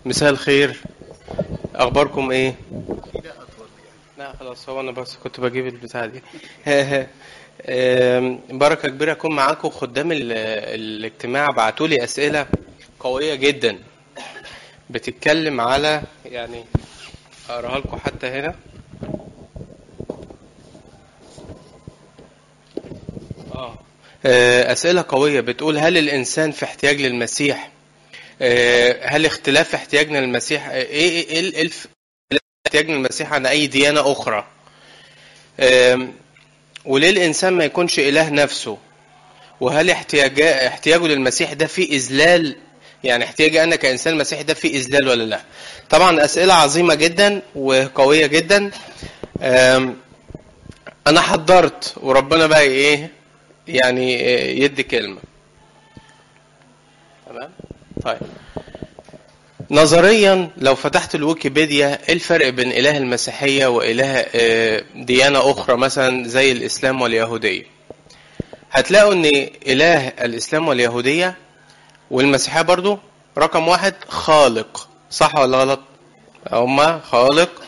مساء الخير اخباركم ايه لا خلاص هو انا بس كنت بجيب البتاعه دي آم، بركه كبيره اكون معاكم خدام ال- الاجتماع بعتوا لي اسئله قويه جدا بتتكلم على يعني اقراها لكم حتى هنا اه آه، اسئله قويه بتقول هل الانسان في احتياج للمسيح آه، هل اختلاف احتياجنا للمسيح آه، ايه ايه إيه ال- الف- احتياجنا للمسيح عن اي ديانه اخرى آم، وليه الانسان ما يكونش اله نفسه وهل احتياج احتياجه للمسيح ده فيه اذلال يعني احتياجي انا كانسان مسيحي ده فيه اذلال ولا لا طبعا اسئله عظيمه جدا وقويه جدا آم، انا حضرت وربنا بقى ايه يعني آه، يدي كلمه تمام طيب نظريا لو فتحت الويكيبيديا ايه الفرق بين اله المسيحيه واله آه، ديانه اخرى مثلا زي الاسلام واليهوديه هتلاقوا ان اله الاسلام واليهوديه والمسيحيه برضو رقم واحد خالق صح ولا غلط هما خالق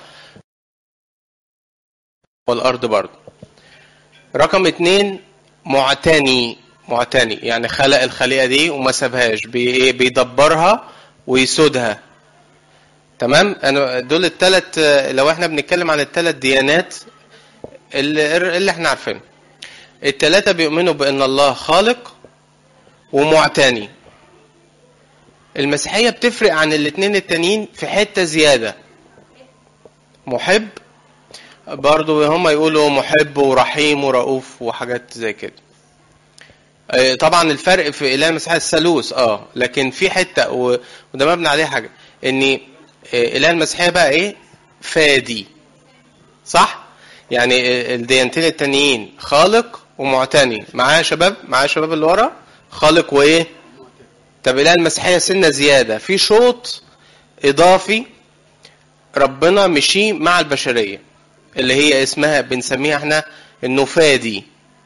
والارض برضو رقم اتنين معتني معتني يعني خلق الخليقه دي وما سابهاش بي- إيه؟ بيدبرها ويسودها تمام انا دول الثلاث لو احنا بنتكلم عن الثلاث ديانات اللي, اللي احنا عارفينها الثلاثه بيؤمنوا بان الله خالق ومعتني المسيحيه بتفرق عن الاثنين التانيين في حته زياده محب برضو هم يقولوا محب ورحيم ورؤوف وحاجات زي كده آه، طبعا الفرق في اله المسيحيه الثالوث اه لكن في حته و- وده مبني عليه حاجه ان آه، اله المسيحيه بقى ايه فادي صح يعني آه، الديانتين التانيين خالق ومعتني معايا يا شباب معايا يا شباب اللي ورا خالق وايه طب اله المسيحيه سنه زياده في شوط اضافي ربنا مشي مع البشريه اللي هي اسمها بنسميها احنا انه فادي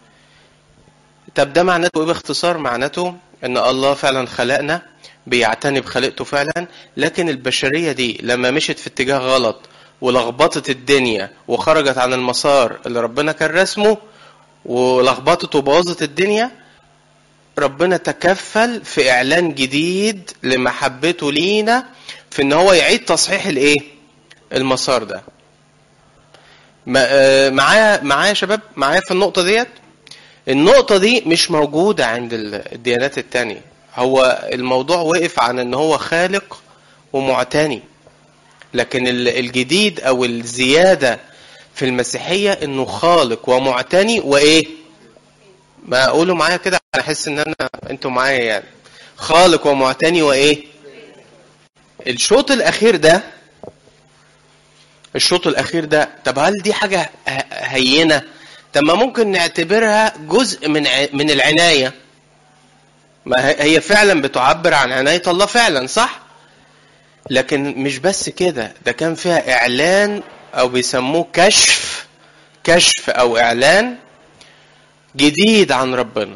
طب ده معناته ايه باختصار معناته ان الله فعلا خلقنا بيعتني بخلقته فعلا لكن البشريه دي لما مشت في اتجاه غلط ولخبطت الدنيا وخرجت عن المسار اللي ربنا كان رسمه ولخبطت وبوظت الدنيا ربنا تكفل في اعلان جديد لمحبته لينا في ان هو يعيد تصحيح الايه المسار ده ما- آه، معايا معايا يا شباب معايا في النقطه ديت النقطة دي مش موجودة عند ال- الديانات التانية هو الموضوع وقف عن ان هو خالق ومعتني لكن ال- الجديد او الزيادة في المسيحية انه خالق ومعتني وايه ما اقولوا معايا كده احس ان انا انتوا معايا يعني خالق ومعتني وايه الشوط الاخير ده الشوط الاخير ده طب هل دي حاجه ه- هينه طب ما ممكن نعتبرها جزء من ع- من العنايه ما هي هي فعلا بتعبر عن عنايه الله فعلا صح لكن مش بس كده ده كان فيها اعلان او بيسموه كشف كشف او اعلان جديد عن ربنا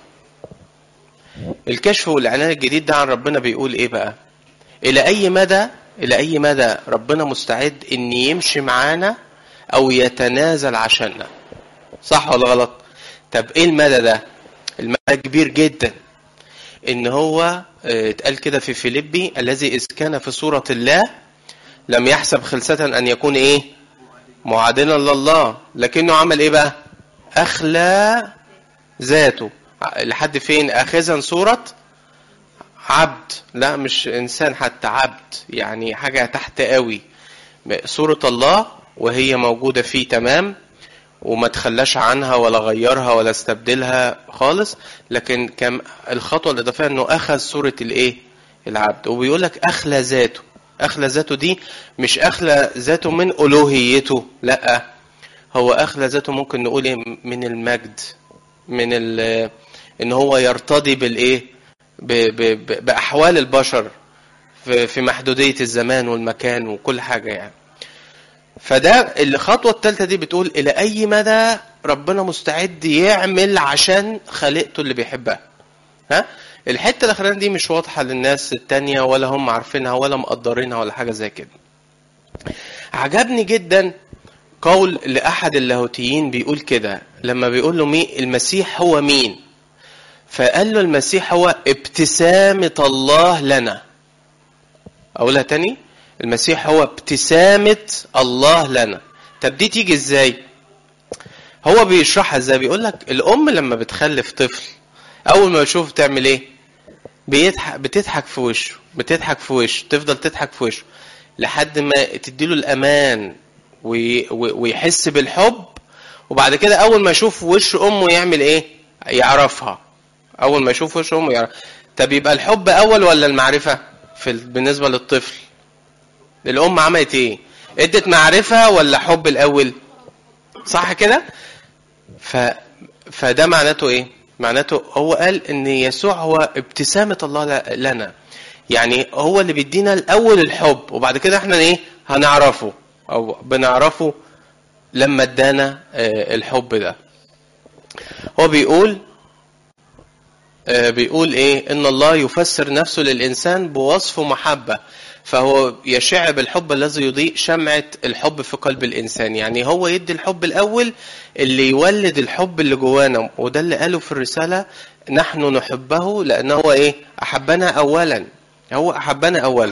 الكشف والاعلان الجديد ده عن ربنا بيقول ايه بقى الى اي مدى الى اي مدى ربنا مستعد ان يمشي معانا او يتنازل عشاننا صح ولا غلط طب ايه المدى ده المدى كبير جدا ان هو آه، اتقال كده في فيليبي الذي اذ كان في صورة الله لم يحسب خلسة ان يكون ايه معادلا لله لكنه عمل ايه بقى اخلى ذاته لحد فين اخذا صورة عبد لا مش انسان حتى عبد يعني حاجة تحت قوي صورة الله وهي موجودة فيه تمام وما تخلاش عنها ولا غيرها ولا استبدلها خالص لكن كان الخطوة الإضافية إنه أخذ صورة الإيه؟ العبد وبيقول لك أخلى ذاته أخلى ذاته دي مش أخلى ذاته من ألوهيته لأ هو أخلى ذاته ممكن نقول إيه من المجد من ال إن هو يرتضي بالإيه؟ ب ب ب بأحوال البشر في في محدودية الزمان والمكان وكل حاجة يعني فده الخطوة الثالثة دي بتقول إلى أي مدى ربنا مستعد يعمل عشان خليقته اللي بيحبها ها الحته الاخرانيه دي مش واضحه للناس التانية ولا هم عارفينها ولا مقدرينها ولا حاجه زي كده عجبني جدا قول لاحد اللاهوتيين بيقول كده لما بيقول له مين المسيح هو مين فقال له المسيح هو ابتسامه الله لنا اقولها تاني المسيح هو ابتسامه الله لنا طب دي تيجي ازاي هو بيشرحها ازاي بيقول لك الام لما بتخلف طفل اول ما بتشوفه تعمل ايه بيضحك بتضحك في وشه بتضحك في وشه تفضل تضحك في وشه لحد ما تديله الامان وي- وي- ويحس بالحب وبعد كده اول ما يشوف وش امه يعمل ايه يعرفها اول ما يشوف وش امه يعرف طب يبقى الحب اول ولا المعرفه في ال- بالنسبه للطفل الام عملت ايه ادت معرفه ولا حب الاول صح كده ف فده معناته ايه معناته هو قال ان يسوع هو ابتسامه الله ل- لنا يعني هو اللي بيدينا الاول الحب وبعد كده احنا ايه هنعرفه او بنعرفه لما ادانا آه، الحب ده هو بيقول آه، بيقول ايه ان الله يفسر نفسه للانسان بوصف محبه فهو يشع بالحب الذي يضيء شمعة الحب في قلب الإنسان يعني هو يدي الحب الأول اللي يولد الحب اللي جوانا وده اللي قاله في الرسالة نحن نحبه لأنه هو إيه أحبنا أولا هو أحبنا أولا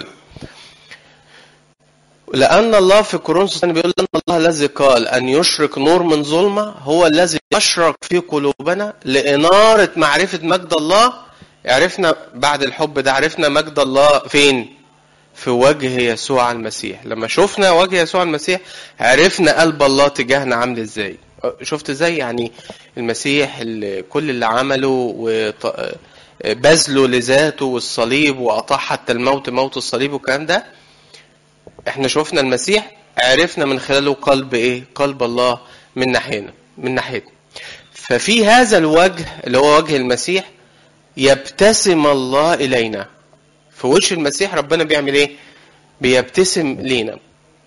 لأن الله في كورنثوس الثاني بيقول أن الله الذي قال أن يشرق نور من ظلمة هو الذي يشرق في قلوبنا لإنارة معرفة مجد الله عرفنا بعد الحب ده عرفنا مجد الله فين؟ في وجه يسوع المسيح لما شفنا وجه يسوع المسيح عرفنا قلب الله تجاهنا عامل ازاي شفت ازاي يعني المسيح اللي كل اللي عمله وط- بذله لذاته والصليب وأطاع حتى الموت موت الصليب والكلام ده احنا شفنا المسيح عرفنا من خلاله قلب ايه قلب الله من ناحينا من ناحيتنا ففي هذا الوجه اللي هو وجه المسيح يبتسم الله الينا في وش المسيح ربنا بيعمل ايه بيبتسم لينا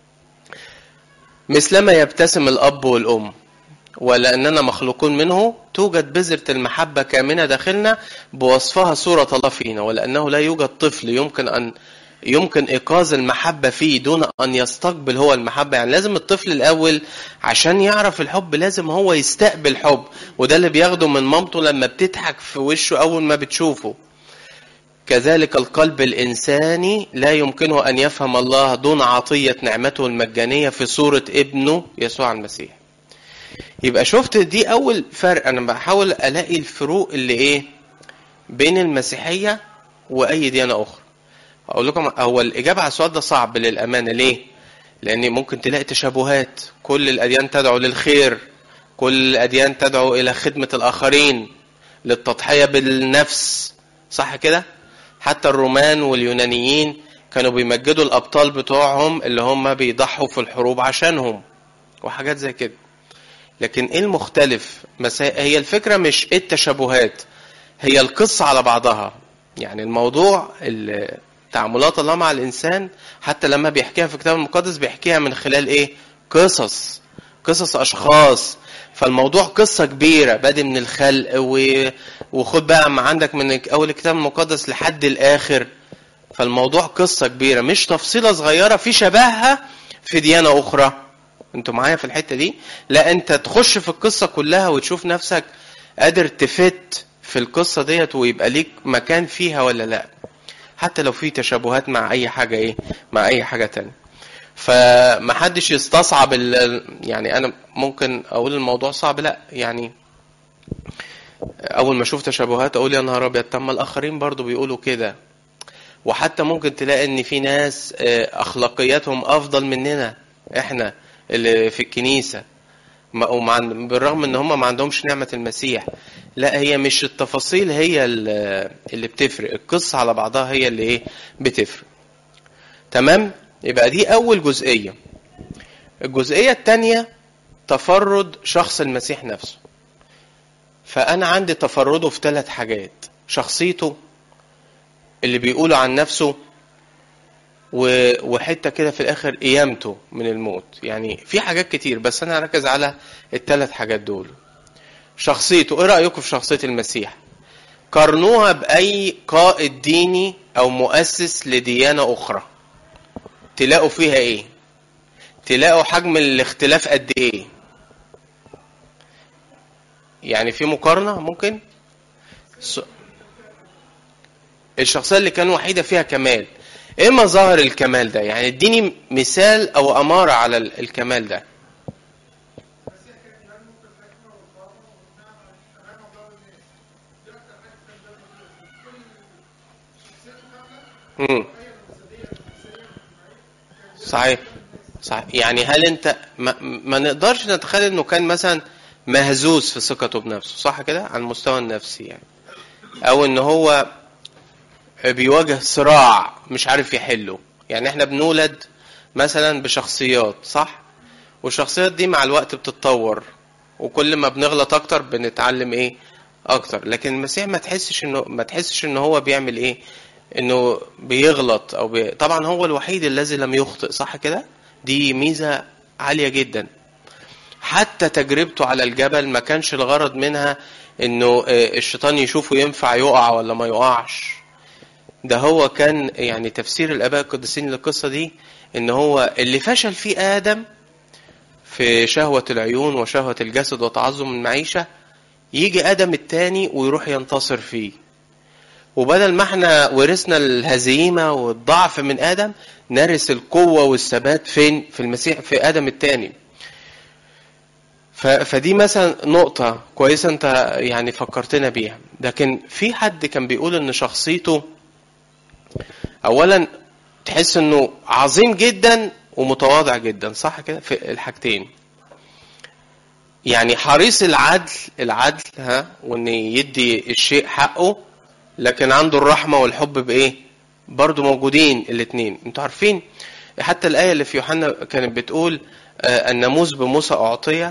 مثلما يبتسم الاب والام ولاننا مخلوقون منه توجد بذره المحبه كامنه داخلنا بوصفها صوره الله فينا ولانه لا يوجد طفل يمكن ان يمكن ايقاظ المحبه فيه دون ان يستقبل هو المحبه يعني لازم الطفل الاول عشان يعرف الحب لازم هو يستقبل حب وده اللي بياخده من مامته لما بتضحك في وشه اول ما بتشوفه كذلك القلب الإنساني لا يمكنه أن يفهم الله دون عطية نعمته المجانية في صورة ابنه يسوع المسيح يبقى شفت دي أول فرق أنا بحاول ألاقي الفروق اللي إيه بين المسيحية وأي ديانة أخرى أقول لكم هو الإجابة على السؤال ده صعب للأمانة ليه؟ لأن ممكن تلاقي تشابهات كل الأديان تدعو للخير كل الأديان تدعو إلى خدمة الآخرين للتضحية بالنفس صح كده؟ حتى الرومان واليونانيين كانوا بيمجدوا الابطال بتوعهم اللي هم بيضحوا في الحروب عشانهم وحاجات زي كده لكن ايه المختلف مسا... هي الفكره مش ايه التشابهات هي القصه على بعضها يعني الموضوع ال- تعاملات الله مع الانسان حتى لما بيحكيها في الكتاب المقدس بيحكيها من خلال ايه قصص قصص اشخاص فالموضوع قصه كبيره بادئ من الخلق و... وخد بقى ما عندك من اول الكتاب المقدس لحد الاخر فالموضوع قصه كبيره مش تفصيله صغيره في شبهها في ديانه اخرى انتوا معايا في الحته دي لا انت تخش في القصه كلها وتشوف نفسك قادر تفت في القصه ديت ويبقى ليك مكان فيها ولا لا حتى لو في تشابهات مع اي حاجه ايه مع اي حاجه تانية فمحدش يستصعب ال- يعني انا ممكن اقول الموضوع صعب لا يعني اول ما اشوف تشابهات اقول يا نهار ابيض طب ما الاخرين برضو بيقولوا كده وحتى ممكن تلاقي ان في ناس آه، اخلاقياتهم افضل مننا احنا اللي في الكنيسه ما- ومع بالرغم ان هم ما عندهمش نعمه المسيح لا هي مش التفاصيل هي ال- اللي بتفرق القصه على بعضها هي اللي ايه بتفرق تمام يبقى دي اول جزئيه الجزئيه الثانيه تفرد شخص المسيح نفسه فانا عندي تفرده في ثلاث حاجات شخصيته اللي بيقوله عن نفسه و- وحته كده في الاخر قيامته من الموت يعني في حاجات كتير بس انا هركز على الثلاث حاجات دول شخصيته ايه رايكم في شخصيه المسيح قارنوها باي قائد ديني او مؤسس لديانه اخرى تلاقوا فيها ايه تلاقوا حجم الاختلاف قد ايه يعني في مقارنه ممكن س- الشخصيه اللي كان وحيده فيها كمال ايه مظاهر الكمال ده يعني اديني مثال او اماره على ال- الكمال ده امم صحيح صحيح يعني هل انت ما, ما نقدرش نتخيل انه كان مثلا مهزوز في ثقته بنفسه صح كده على المستوى النفسي يعني او ان هو بيواجه صراع مش عارف يحله يعني احنا بنولد مثلا بشخصيات صح والشخصيات دي مع الوقت بتتطور وكل ما بنغلط اكتر بنتعلم ايه اكتر لكن المسيح ما تحسش انه ما تحسش ان هو بيعمل ايه انه بيغلط او بي... طبعا هو الوحيد الذي لم يخطئ صح كده دي ميزة عالية جدا حتى تجربته على الجبل ما كانش الغرض منها انه آه، الشيطان يشوفه ينفع يقع ولا ما يقعش ده هو كان يعني تفسير الاباء القديسين للقصه دي ان هو اللي فشل فيه ادم في شهوه العيون وشهوه الجسد وتعظم المعيشه يجي ادم التاني ويروح ينتصر فيه وبدل ما احنا ورثنا الهزيمه والضعف من ادم نرث القوه والثبات فين في المسيح في ادم التاني ف- فدي مثلا نقطة كويسة انت يعني فكرتنا بيها لكن في حد كان بيقول ان شخصيته اولا تحس انه عظيم جدا ومتواضع جدا صح كده في الحاجتين يعني حريص العدل العدل ها وان يدي الشيء حقه لكن عنده الرحمة والحب بايه برضو موجودين الاثنين انتوا عارفين حتى الآية اللي في يوحنا كانت بتقول آه، الناموس بموسى أعطي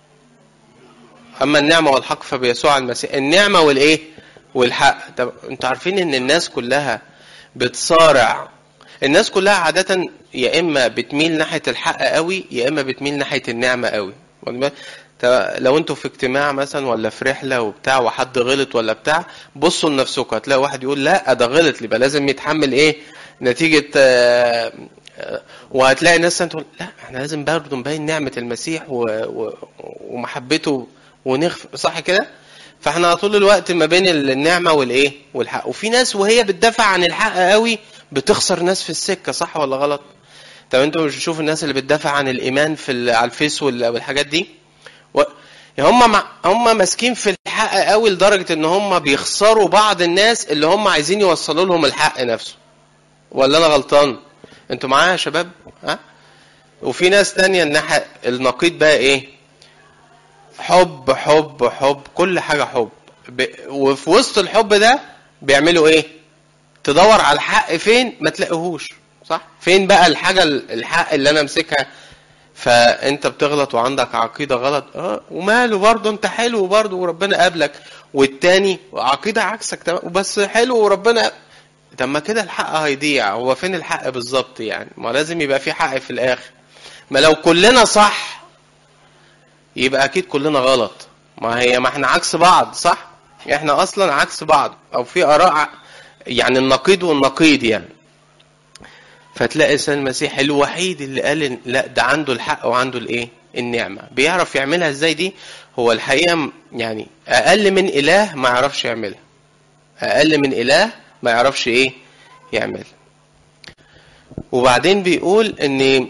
أما النعمة والحق فبيسوع المسيح النعمة والإيه والحق طب انتوا عارفين ان الناس كلها بتصارع الناس كلها عادة يا إما بتميل ناحية الحق قوي يا إما بتميل ناحية النعمة قوي واخد بالك؟ طب لو انتوا في اجتماع مثلا ولا في رحلة وبتاع وحد غلط ولا بتاع بصوا لنفسكم هتلاقي واحد يقول لا ده غلط يبقى لازم يتحمل ايه نتيجة آه، آه، وهتلاقي ناس تقول لا احنا لازم برضه نبين نعمة المسيح و... و... ومحبته ونخف صح كده؟ فاحنا على طول الوقت ما بين النعمة والايه؟ والحق وفي ناس وهي بتدافع عن الحق قوي بتخسر ناس في السكة صح ولا غلط؟ طب انتوا مش بتشوفوا الناس اللي بتدافع عن الايمان في ال- على الفيس وال- والحاجات دي؟ و... هم مع... هم ماسكين في الحق قوي لدرجة ان هم بيخسروا بعض الناس اللي هم عايزين يوصلوا لهم الحق نفسه. ولا انا غلطان؟ انتوا معايا يا شباب؟ ها؟ وفي ناس تانية الناحية النقيض بقى ايه؟ حب حب حب كل حاجة حب ب... وفي وسط الحب ده بيعملوا ايه؟ تدور على الحق فين ما تلاقيهوش صح؟ فين بقى الحاجة الحق اللي انا امسكها فانت بتغلط وعندك عقيدة غلط اه وماله برضه انت حلو برضه وربنا قابلك والتاني عقيدة عكسك تمام بس حلو وربنا طب ما كده الحق هيضيع هو فين الحق بالظبط يعني ما لازم يبقى في حق في الاخر ما لو كلنا صح يبقى اكيد كلنا غلط ما هي ما احنا عكس بعض صح احنا اصلا عكس بعض او في اراء ع- يعني النقيض والنقيض يعني فتلاقي الانسان المسيح الوحيد اللي قال إن لا ده عنده الحق وعنده الايه النعمه بيعرف يعملها ازاي دي هو الحقيقه م- يعني اقل من اله ما يعرفش يعملها اقل من اله ما يعرفش ايه يعمل وبعدين بيقول ان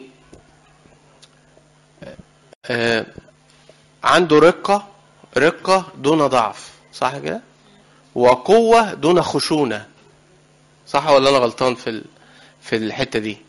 آه، عنده رقة رقة دون ضعف صح كده وقوة دون خشونة صح ولا أنا غلطان في ال... في الحتة دي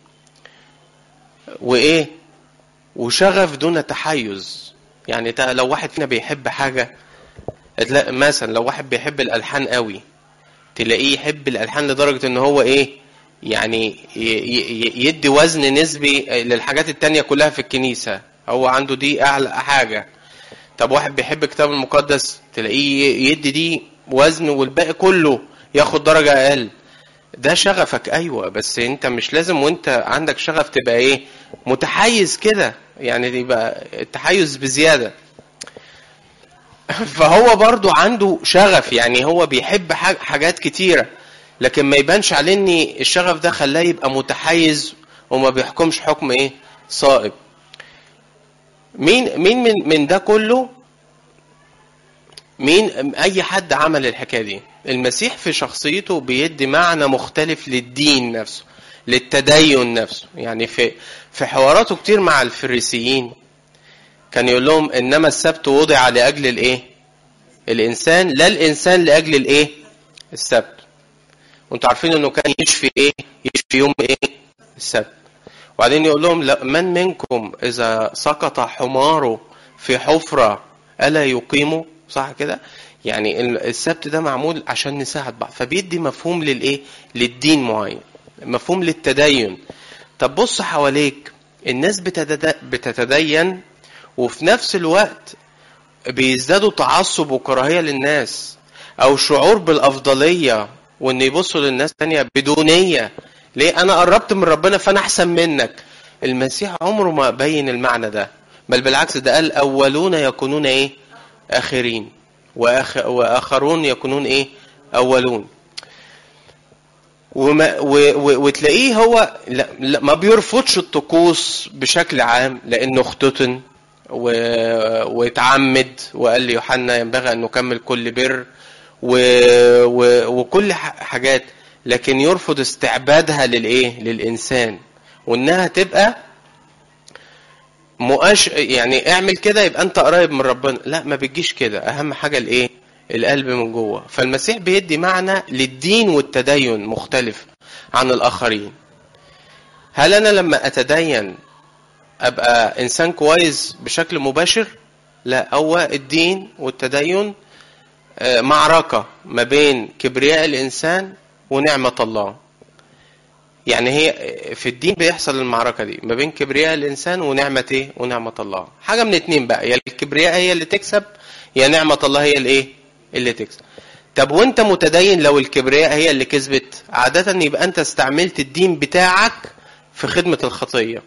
وإيه وشغف دون تحيز يعني تا- لو واحد فينا بيحب حاجة تلاقي مثلا لو واحد بيحب الألحان قوي تلاقيه يحب الألحان لدرجة إن هو إيه يعني ي- ي- يدي وزن نسبي للحاجات التانية كلها في الكنيسة هو عنده دي أعلى حاجة طب واحد بيحب الكتاب المقدس تلاقيه يدي دي وزن والباقي كله ياخد درجة أقل ده شغفك أيوة بس أنت مش لازم وأنت عندك شغف تبقى إيه متحيز كده يعني يبقى التحيز بزيادة فهو برضو عنده شغف يعني هو بيحب حاج- حاجات كتيرة لكن ما يبانش عليه ان الشغف ده خلاه يبقى متحيز وما بيحكمش حكم ايه صائب مين مين من من ده كله مين اي حد عمل الحكايه دي المسيح في شخصيته بيدي معنى مختلف للدين نفسه للتدين نفسه يعني في في حواراته كتير مع الفريسيين كان يقول لهم انما السبت وضع لاجل الايه الانسان لا الانسان لاجل الايه السبت وانتوا عارفين انه كان يشفي ايه يشفي يوم ايه السبت وبعدين يقول لهم لا- من منكم اذا سقط حماره في حفره الا يقيمه صح كده يعني ال- السبت ده معمول عشان نساعد بعض فبيدي مفهوم للايه للدين معين مفهوم للتدين طب بص حواليك الناس بتتد- بتتدين وفي نفس الوقت بيزدادوا تعصب وكراهية للناس أو شعور بالأفضلية وإن يبصوا للناس تانية بدونية ليه أنا قربت من ربنا فأنا أحسن منك المسيح عمره ما بين المعنى ده بل بالعكس ده قال أولون يكونون إيه آخرين وآخ وآخرون يكونون إيه أولون وما و و وتلاقيه هو لا لا ما بيرفضش الطقوس بشكل عام لانه اختتن و واتعمد وقال ليوحنا ينبغي ان نكمل كل بر و و وكل ح- حاجات لكن يرفض استعبادها للايه للانسان وانها تبقى مؤش يعني اعمل كده يبقى انت قريب من ربنا لا ما بتجيش كده اهم حاجه الايه القلب من جوه فالمسيح بيدي معنى للدين والتدين مختلف عن الاخرين هل انا لما اتدين ابقى انسان كويس بشكل مباشر لا هو الدين والتدين آه، معركه ما بين كبرياء الانسان ونعمه الله يعني هي في الدين بيحصل المعركة دي ما بين كبرياء الإنسان ونعمة إيه؟ ونعمة الله. حاجة من اتنين بقى يا الكبرياء هي اللي تكسب يا نعمة الله هي الإيه؟ اللي تكسب. طب وأنت متدين لو الكبرياء هي اللي كسبت عادة يبقى أنت استعملت الدين بتاعك في خدمة الخطية.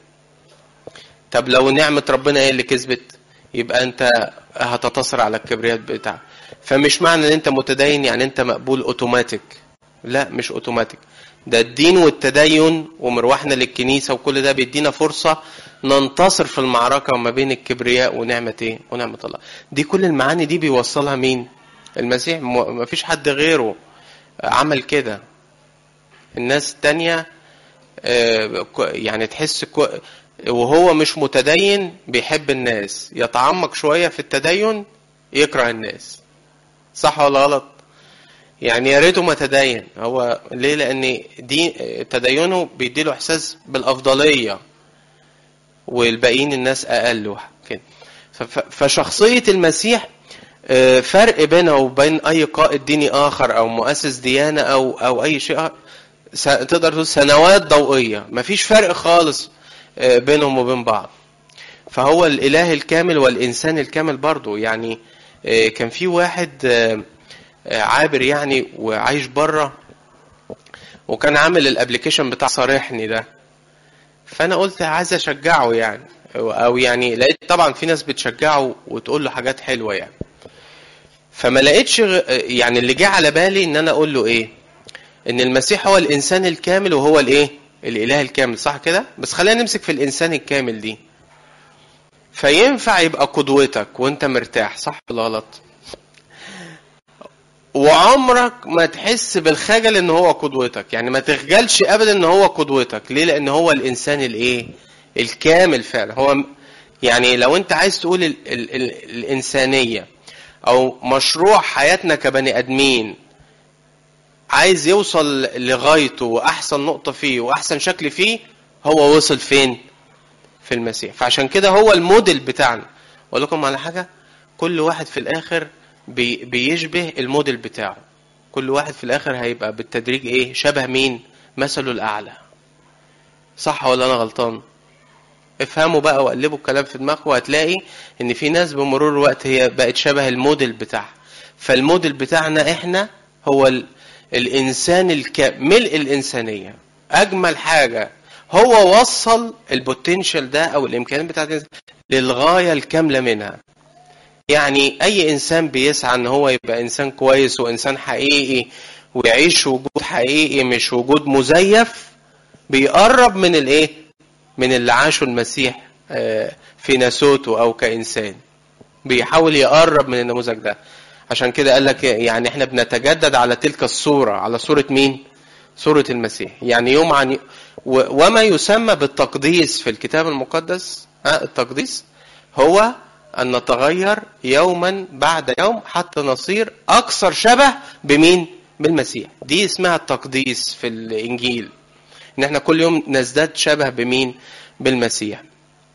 طب لو نعمة ربنا هي اللي كسبت يبقى أنت هتنتصر على الكبرياء بتاعك. فمش معنى إن أنت متدين يعني أنت مقبول أوتوماتيك. لا مش أوتوماتيك. ده الدين والتدين ومروحنا للكنيسة وكل ده بيدينا فرصة ننتصر في المعركة ما بين الكبرياء ونعمة ايه؟ ونعمة الله. دي كل المعاني دي بيوصلها مين؟ المسيح م- ما فيش حد غيره عمل كده. الناس التانية آه، ك- يعني تحس كو- وهو مش متدين بيحب الناس يتعمق شوية في التدين يكره الناس صح ولا غلط يعني يا ريته ما تدين هو ليه لان دي تدينه بيديله احساس بالافضليه والباقيين الناس اقل كده ف- ف- فشخصيه المسيح آه، فرق بينه وبين اي قائد ديني اخر او مؤسس ديانه او او اي شيء آخر، س- تقدر تقول سنوات ضوئيه مفيش فرق خالص آه، بينهم وبين بعض فهو الاله الكامل والانسان الكامل برضه يعني آه، كان في واحد آه، آه، عابر يعني وعايش بره وكان عامل الابلكيشن بتاع صارحني ده فانا قلت عايز اشجعه يعني او يعني لقيت طبعا في ناس بتشجعه وتقول له حاجات حلوه يعني فما لقيتش غ- يعني اللي جه على بالي ان انا اقول له ايه ان المسيح هو الانسان الكامل وهو الايه الاله الكامل صح كده بس خلينا نمسك في الانسان الكامل دي فينفع يبقى قدوتك وانت مرتاح صح ولا غلط وعمرك ما تحس بالخجل ان هو قدوتك يعني ما تخجلش ابدا ان هو قدوتك ليه لان هو الانسان الايه الكامل فعلا هو م- يعني لو انت عايز تقول ال ال ال الانسانيه او مشروع حياتنا كبني ادمين عايز يوصل لغايته واحسن نقطه فيه واحسن شكل فيه هو وصل فين في المسيح فعشان كده هو الموديل بتاعنا اقول لكم على حاجه كل واحد في الاخر بي بيشبه الموديل بتاعه كل واحد في الاخر هيبقى بالتدريج ايه شبه مين مثله الاعلى صح ولا انا غلطان افهموا بقى وقلبوا الكلام في دماغكم وهتلاقي ان في ناس بمرور الوقت هي بقت شبه الموديل بتاعها فالموديل بتاعنا احنا هو ال... الانسان الك... ملء الانسانيه اجمل حاجه هو وصل البوتنشال ده او الامكانيات بتاعت الإنسان للغايه الكامله منها يعني اي انسان بيسعى ان هو يبقى انسان كويس وانسان حقيقي ويعيش وجود حقيقي مش وجود مزيف بيقرب من الايه من اللي عاشه المسيح آه، في ناسوته او كانسان بيحاول يقرب من النموذج ده عشان كده قال لك يعني احنا بنتجدد على تلك الصورة على صورة مين صورة المسيح يعني يوم عن و- وما يسمى بالتقديس في الكتاب المقدس ها التقديس هو أن نتغير يوما بعد يوم حتى نصير أكثر شبه بمين بالمسيح دي اسمها التقديس في الإنجيل إن احنا كل يوم نزداد شبه بمين بالمسيح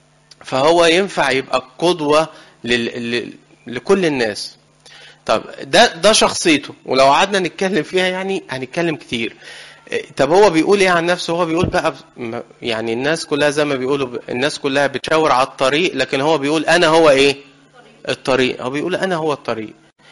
فهو ينفع يبقى قدوة لل... لل... لكل الناس طب ده ده شخصيته ولو قعدنا نتكلم فيها يعني هنتكلم كتير إيه، طب هو بيقول ايه عن نفسه هو بيقول بقى م- يعني الناس كلها زي ما بيقولوا ب- الناس كلها بتشاور على الطريق لكن هو بيقول انا هو ايه الطريق هو بيقول انا هو الطريق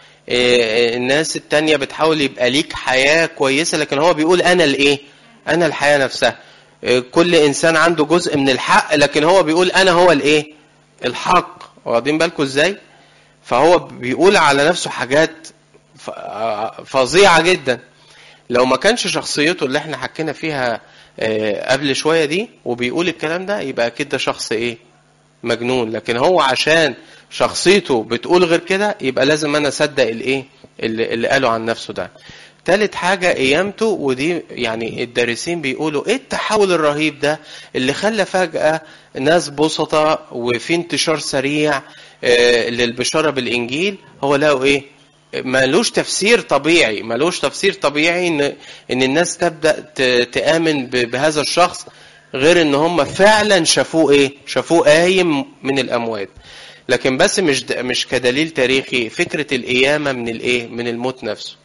إيه، الناس التانية بتحاول يبقى ليك حياة كويسة لكن هو بيقول انا الايه انا الحياة نفسها إيه، كل انسان عنده جزء من الحق لكن هو بيقول انا هو الايه الحق واخدين بالكم ازاي فهو بيقول على نفسه حاجات ف- فظيعة جدا لو ما كانش شخصيته اللي احنا حكينا فيها آه، قبل شوية دي وبيقول الكلام ده يبقى اكيد ده شخص ايه مجنون لكن هو عشان شخصيته بتقول غير كده يبقى لازم انا اصدق الايه اللي, اللي قاله عن نفسه ده تالت حاجة قيامته ودي يعني الدارسين بيقولوا ايه التحول الرهيب ده اللي خلى فجأة ناس بسطة وفي انتشار سريع آه، للبشارة بالإنجيل هو لقوا ايه ملوش تفسير طبيعي ملوش تفسير طبيعي ان ان الناس تبدا ت- تامن ب- بهذا الشخص غير ان هم فعلا شافوه ايه شافوه قايم من الاموات لكن بس مش د- مش كدليل تاريخي فكره القيامه من الايه من الموت نفسه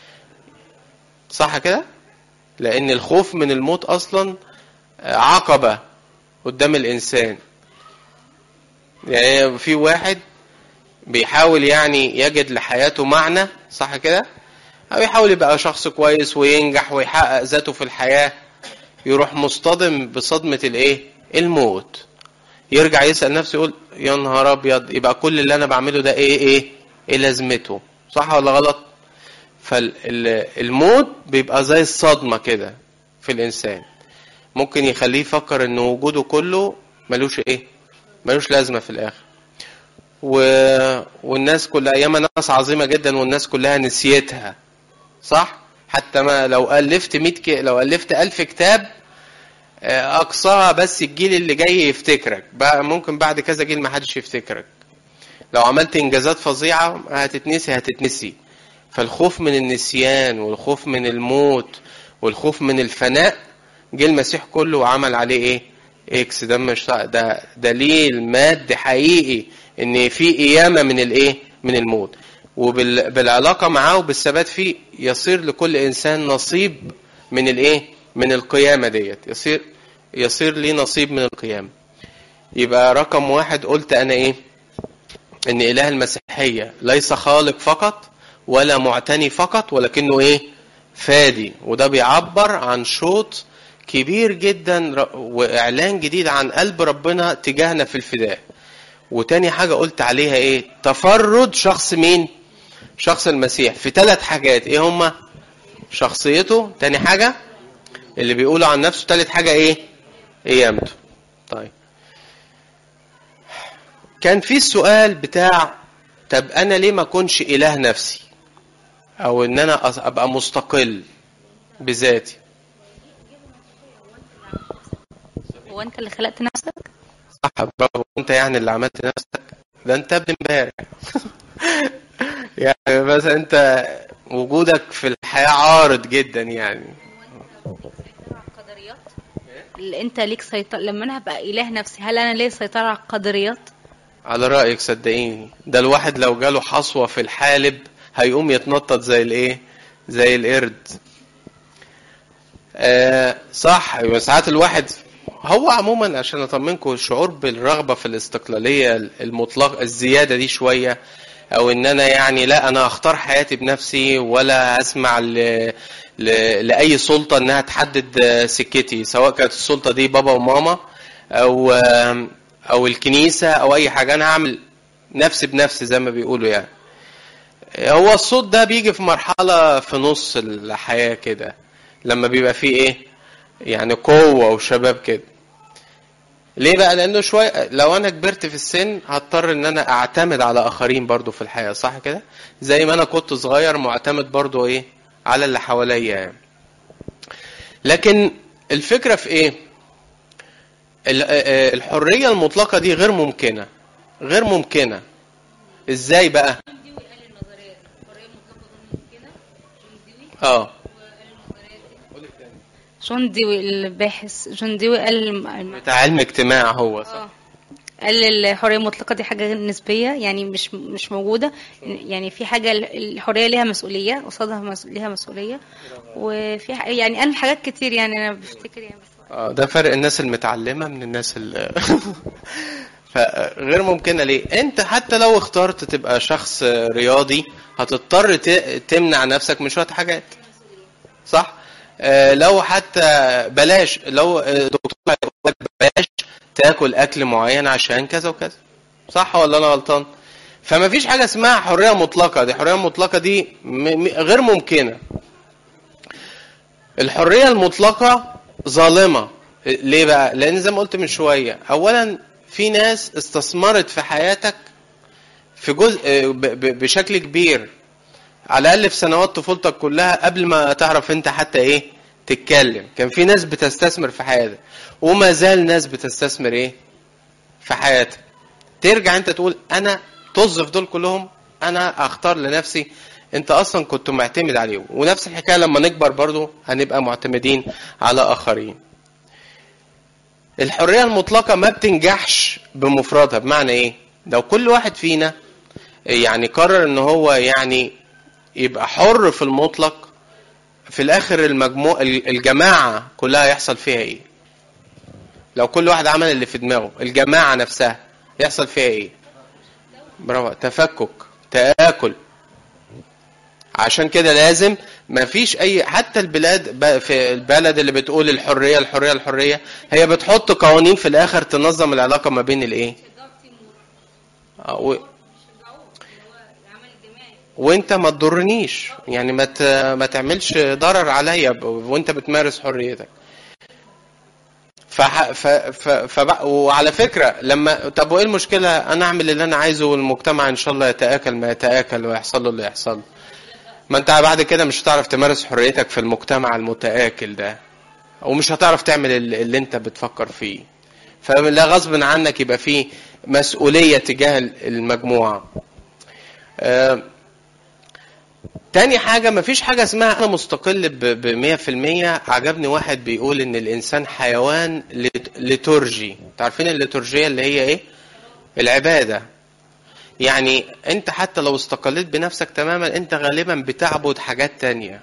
صح كده لان الخوف من الموت اصلا عقبه قدام الانسان يعني في واحد بيحاول يعني يجد لحياته معنى صح كده او يحاول يبقى شخص كويس وينجح ويحقق ذاته في الحياة يروح مصطدم بصدمة الايه الموت يرجع يسأل نفسه يقول يا نهار ابيض يبقى كل اللي انا بعمله ده ايه ايه ايه لازمته صح ولا غلط فالموت بيبقى زي الصدمة كده في الانسان ممكن يخليه يفكر ان وجوده كله ملوش ايه ملوش لازمة في الاخر و... والناس كلها ياما ناس عظيمة جدا والناس كلها نسيتها صح حتى ما لو ألفت 100 ك... لو ألفت 1000 كتاب آه، أقصاها بس الجيل اللي جاي يفتكرك بقى ممكن بعد كذا جيل ما حدش يفتكرك لو عملت إنجازات فظيعة هتتنسي هتتنسي فالخوف من النسيان والخوف من الموت والخوف من الفناء جه المسيح كله وعمل عليه ايه اكس ده مش ده دليل مادي حقيقي ان في قيامه من الايه من الموت وبالعلاقه معاه وبالثبات فيه يصير لكل انسان نصيب من الايه من القيامه ديت يصير يصير ليه نصيب من القيامه يبقى رقم واحد قلت انا ايه ان اله المسيحيه ليس خالق فقط ولا معتني فقط ولكنه ايه فادي وده بيعبر عن شوط كبير جدا ر- واعلان جديد عن قلب ربنا تجاهنا في الفداء وتاني حاجه قلت عليها ايه تفرد شخص مين شخص المسيح في ثلاث حاجات ايه هما شخصيته تاني حاجه اللي بيقولوا عن نفسه تالت حاجه ايه قيامته طيب كان في السؤال بتاع طب انا ليه ما اكونش اله نفسي او ان انا أص- ابقى مستقل بذاتي هو انت اللي خلقت نفسك صح برافو انت يعني اللي عملت نفسك ده انت ابن امبارح يعني بس انت وجودك في الحياة عارض جدا يعني على القدريات اللي انت ليك سيطرة لما انا هبقى اله نفسي هل انا ليه سيطرة على القدريات على رأيك صدقيني ده الواحد لو جاله حصوة في الحالب هيقوم يتنطط زي الايه زي القرد آه صح يبقى ساعات الواحد هو عموما عشان اطمنكم الشعور بالرغبة في الاستقلالية المطلق الزيادة دي شوية او ان انا يعني لا انا اختار حياتي بنفسي ولا اسمع ل... ل... لاي سلطة انها تحدد آه، سكتي سواء كانت السلطة دي بابا وماما او آم، او الكنيسة او اي حاجة انا هعمل نفس بنفس زي ما بيقولوا يعني هو الصوت ده بيجي في مرحلة في نص الحياة كده لما بيبقى فيه ايه يعني قوة وشباب كده ليه بقى لانه شوية لو انا كبرت في السن هضطر ان انا اعتمد على اخرين برضو في الحياة صح كده زي ما انا كنت صغير معتمد برضو ايه على اللي حواليا يعني لكن الفكرة في ايه ال- آه، الحرية المطلقة دي غير ممكنة غير ممكنة ازاي بقى اه جون ديوي الباحث جون ديوي قال الم- بتاع علم اجتماع هو صح اه قال الحرية المطلقة دي حاجة نسبية يعني مش مش موجودة يعني في حاجة الحرية ليها مسؤولية قصادها مس- ليها مسؤولية وفي ح- يعني قال حاجات كتير يعني أنا بفتكر يعني بس اه ده فرق الناس المتعلمة من الناس ال فغير ممكنة ليه؟ انت حتى لو اخترت تبقى شخص رياضي هتضطر ت- تمنع نفسك من شوية حاجات صح؟ آه، لو حتى بلاش لو آه، دكتور هيقول لك بلاش تاكل اكل معين عشان كذا وكذا صح ولا انا غلطان؟ فما فيش حاجة اسمها حرية مطلقة دي حرية مطلقة دي م- م- غير ممكنة الحرية المطلقة ظالمة ليه بقى؟ لأن زي ما قلت من شوية أولا في ناس استثمرت في حياتك في جزء ب- ب- بشكل كبير على الأقل في سنوات طفولتك كلها قبل ما تعرف أنت حتى إيه تتكلم كان في ناس بتستثمر في حياتك وما زال ناس بتستثمر إيه في حياتك ترجع أنت تقول أنا طز في دول كلهم أنا أختار لنفسي انت اصلا كنت معتمد عليه ونفس الحكايه لما نكبر برضو هنبقى معتمدين على اخرين الحريه المطلقه ما بتنجحش بمفردها بمعنى ايه لو كل واحد فينا يعني قرر ان هو يعني يبقى حر في المطلق في الاخر المجموع الجماعه كلها يحصل فيها ايه لو كل واحد عمل اللي في دماغه الجماعه نفسها يحصل فيها ايه برافو تفكك تاكل عشان كده لازم ما فيش اي حتى البلاد ب- في البلد اللي بتقول الحريه الحريه الحريه هي بتحط قوانين في الاخر تنظم العلاقه ما بين الايه آه، و... وانت ما تضرنيش يعني ما ت... ما تعملش ضرر عليا ب- وانت بتمارس حريتك فح... ف... ف... فبق... وعلى فكره لما طب وايه المشكله انا اعمل اللي انا عايزه والمجتمع ان شاء الله يتاكل ما يتاكل ويحصل له اللي يحصل له. ما انت بعد كده مش هتعرف تمارس حريتك في المجتمع المتآكل ده ومش هتعرف تعمل ال- اللي انت بتفكر فيه فلا غصب عنك يبقى فيه مسؤولية تجاه المجموعة آه، تاني حاجة مفيش حاجة اسمها أنا مستقل ب 100% عجبني واحد بيقول إن الإنسان حيوان لت- ليتورجي تعرفين الليتورجية اللي هي إيه؟ العبادة يعني انت حتى لو استقلت بنفسك تماما انت غالبا بتعبد حاجات تانية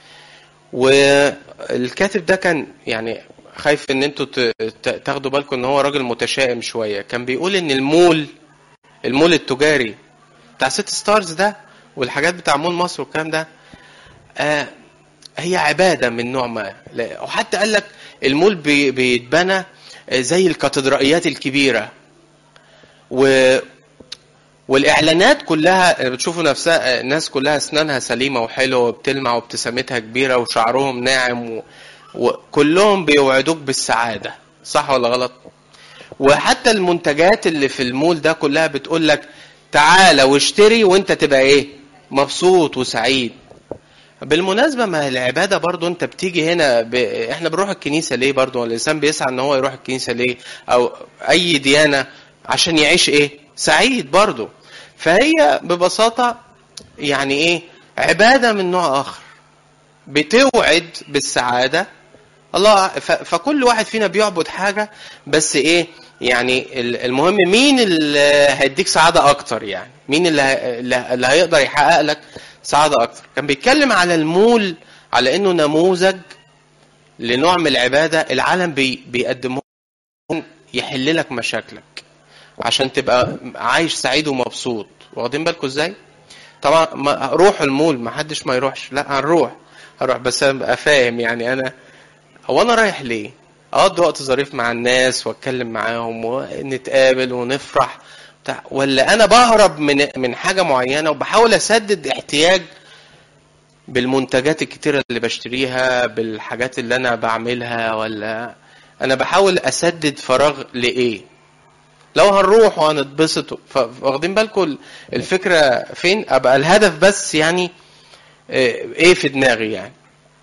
والكاتب ده كان يعني خايف ان انتوا ت- ت- تاخدوا بالكم ان هو راجل متشائم شوية كان بيقول ان المول المول التجاري بتاع ست ستارز ده والحاجات بتاع مول مصر والكلام ده آه هي عبادة من نوع ما لا- وحتى قال لك المول بي- بيتبنى آه، زي الكاتدرائيات الكبيرة و والاعلانات كلها بتشوفوا نفسها الناس كلها اسنانها سليمه وحلوه وبتلمع وابتسامتها كبيره وشعرهم ناعم و... وكلهم بيوعدوك بالسعاده صح ولا غلط وحتى المنتجات اللي في المول ده كلها بتقول لك تعالى واشتري وانت تبقى ايه مبسوط وسعيد بالمناسبة ما العبادة برضو انت بتيجي هنا ب... احنا بنروح الكنيسة ليه برضو الانسان بيسعى ان هو يروح الكنيسة ليه او اي ديانة عشان يعيش ايه سعيد برضو فهي ببساطة يعني ايه عبادة من نوع اخر بتوعد بالسعادة الله ف... فكل واحد فينا بيعبد حاجة بس ايه يعني ال- المهم مين اللي هيديك سعادة اكتر يعني مين اللي, ه... اللي هيقدر يحقق لك سعادة اكتر كان بيتكلم على المول على انه نموذج لنوع من العبادة العالم بي... بيقدمه يحل لك مشاكلك عشان تبقى عايش سعيد ومبسوط واخدين بالكم ازاي طبعا ما روح المول ما حدش ما يروحش لا هنروح هروح بس انا ابقى فاهم يعني انا هو انا رايح ليه اقضي وقت ظريف مع الناس واتكلم معاهم ونتقابل ونفرح بتاع ولا انا بهرب من من حاجه معينه وبحاول اسدد احتياج بالمنتجات الكتيره اللي بشتريها بالحاجات اللي انا بعملها ولا انا بحاول اسدد فراغ لايه لو هنروح وهنتبسط ف- واخدين بالكم الفكره فين ابقى الهدف بس يعني آه، ايه في دماغي يعني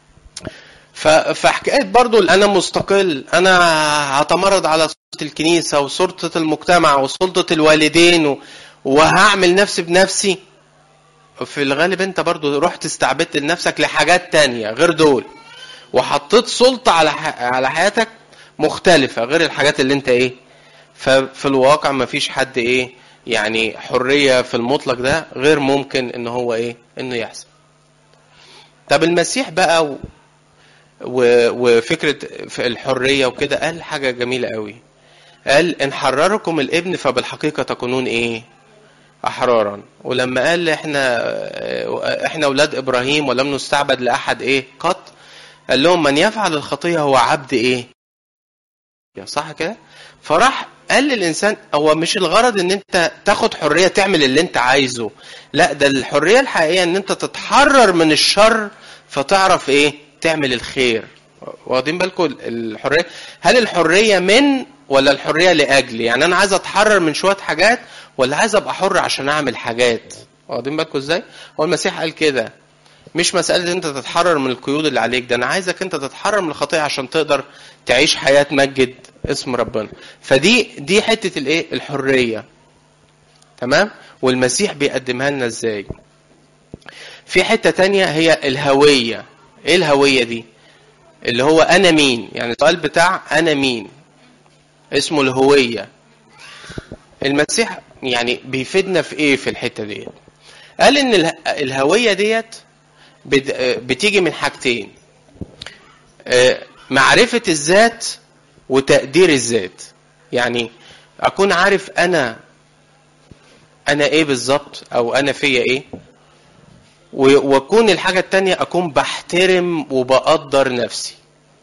ف- فحكايه برضو ال انا مستقل انا هتمرد على سلطه الكنيسه وسلطه المجتمع وسلطه الوالدين و- وهعمل نفسي بنفسي في الغالب انت برضو رحت استعبدت لنفسك لحاجات تانية غير دول وحطيت سلطة على ح... على حياتك مختلفة غير الحاجات اللي انت ايه ففي الواقع مفيش حد ايه يعني حرية في المطلق ده غير ممكن ان هو ايه انه يحصل طب المسيح بقى و... و... وفكرة في الحرية وكده قال حاجة جميلة قوي قال ان حرركم الابن فبالحقيقة تكونون ايه احرارا ولما قال احنا احنا اولاد ابراهيم ولم نستعبد لاحد ايه قط قال لهم من يفعل الخطيه هو عبد ايه صح كده فراح قال للانسان هو مش الغرض ان انت تاخد حريه تعمل اللي انت عايزه لا ده الحريه الحقيقيه ان انت تتحرر من الشر فتعرف ايه تعمل الخير واخدين بالكم الحريه هل الحريه من ولا الحريه لاجل يعني انا عايز اتحرر من شويه حاجات ولا عايز ابقى حر عشان اعمل حاجات واخدين بالكم ازاي هو المسيح قال كده مش مسألة ان انت تتحرر من القيود اللي عليك ده انا عايزك انت تتحرر من الخطيئة عشان تقدر تعيش حياة تمجد اسم ربنا فدي دي حتة الايه الحرية تمام والمسيح بيقدمها لنا ازاي في حتة تانية هي الهوية ايه الهوية دي اللي هو انا مين يعني السؤال بتاع انا مين اسمه الهوية المسيح يعني بيفيدنا في ايه في الحتة ديت قال ان اله- الهوية ديت بت- بتيجي من حاجتين آه، معرفة الذات وتقدير الذات يعني أكون عارف أنا أنا إيه بالظبط أو أنا فيا إيه و- وأكون الحاجة التانية أكون بحترم وبقدر نفسي